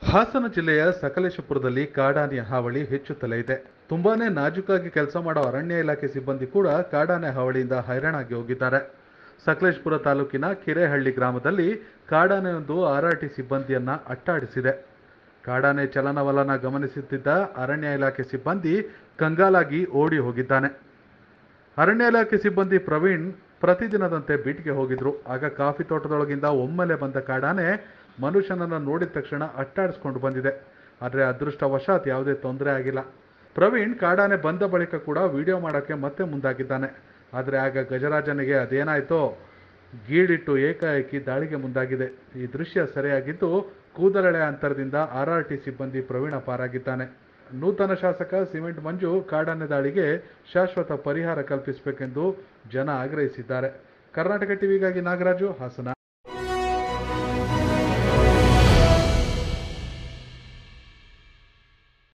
ಹಾಸನ ಜಿಲ್ಲೆಯ ಸಕಲೇಶಪುರದಲ್ಲಿ ಕಾಡಾನೆಯ ಹಾವಳಿ ಹೆಚ್ಚುತ್ತಲೇ ಇದೆ ತುಂಬಾನೇ ನಾಜೂಕಾಗಿ ಕೆಲಸ ಮಾಡೋ ಅರಣ್ಯ ಇಲಾಖೆ ಸಿಬ್ಬಂದಿ ಕೂಡ ಕಾಡಾನೆ ಹಾವಳಿಯಿಂದ ಹೈರಾಣಾಗಿ ಹೋಗಿದ್ದಾರೆ ಸಕಲೇಶಪುರ ತಾಲೂಕಿನ ಕಿರೇಹಳ್ಳಿ ಗ್ರಾಮದಲ್ಲಿ ಕಾಡಾನೆಯೊಂದು ಆರ್ಆರ್ಟಿ ಸಿಬ್ಬಂದಿಯನ್ನ ಅಟ್ಟಾಡಿಸಿದೆ ಕಾಡಾನೆ ಚಲನವಲನ ಗಮನಿಸುತ್ತಿದ್ದ ಅರಣ್ಯ ಇಲಾಖೆ ಸಿಬ್ಬಂದಿ ಕಂಗಾಲಾಗಿ ಓಡಿ ಹೋಗಿದ್ದಾನೆ ಅರಣ್ಯ ಇಲಾಖೆ ಸಿಬ್ಬಂದಿ ಪ್ರವೀಣ್ ಪ್ರತಿದಿನದಂತೆ ಬೀಟ್ಗೆ ಹೋಗಿದ್ರು ಆಗ ಕಾಫಿ ತೋಟದೊಳಗಿಂದ ಒಮ್ಮೆಲೆ ಬಂದ ಕಾಡಾನೆ ಮನುಷ್ಯನನ್ನ ನೋಡಿದ ತಕ್ಷಣ ಅಟ್ಟಾಡಿಸ್ಕೊಂಡು ಬಂದಿದೆ ಆದರೆ ಅದೃಷ್ಟವಶಾತ್ ಯಾವುದೇ ತೊಂದರೆ ಆಗಿಲ್ಲ ಪ್ರವೀಣ್ ಕಾಡಾನೆ ಬಂದ ಬಳಿಕ ಕೂಡ ವಿಡಿಯೋ ಮಾಡೋಕ್ಕೆ ಮತ್ತೆ ಮುಂದಾಗಿದ್ದಾನೆ ಆದರೆ ಆಗ ಗಜರಾಜನಿಗೆ ಅದೇನಾಯ್ತೋ ಗೀಳಿಟ್ಟು ಏಕಾಏಕಿ ದಾಳಿಗೆ ಮುಂದಾಗಿದೆ ಈ ದೃಶ್ಯ ಸೆರೆಯಾಗಿದ್ದು ಕೂದಲೆಳೆ ಅಂತರದಿಂದ ಆರ್ಆರ್ಟಿ ಸಿಬ್ಬಂದಿ ಪ್ರವೀಣ ಪಾರಾಗಿದ್ದಾನೆ ನೂತನ ಶಾಸಕ ಸಿಮೆಂಟ್ ಮಂಜು ಕಾಡಾನೆ ದಾಳಿಗೆ ಶಾಶ್ವತ ಪರಿಹಾರ ಕಲ್ಪಿಸಬೇಕೆಂದು ಜನ ಆಗ್ರಹಿಸಿದ್ದಾರೆ ಕರ್ನಾಟಕ ಟಿವಿಗಾಗಿ ನಾಗರಾಜು ಹಾಸನ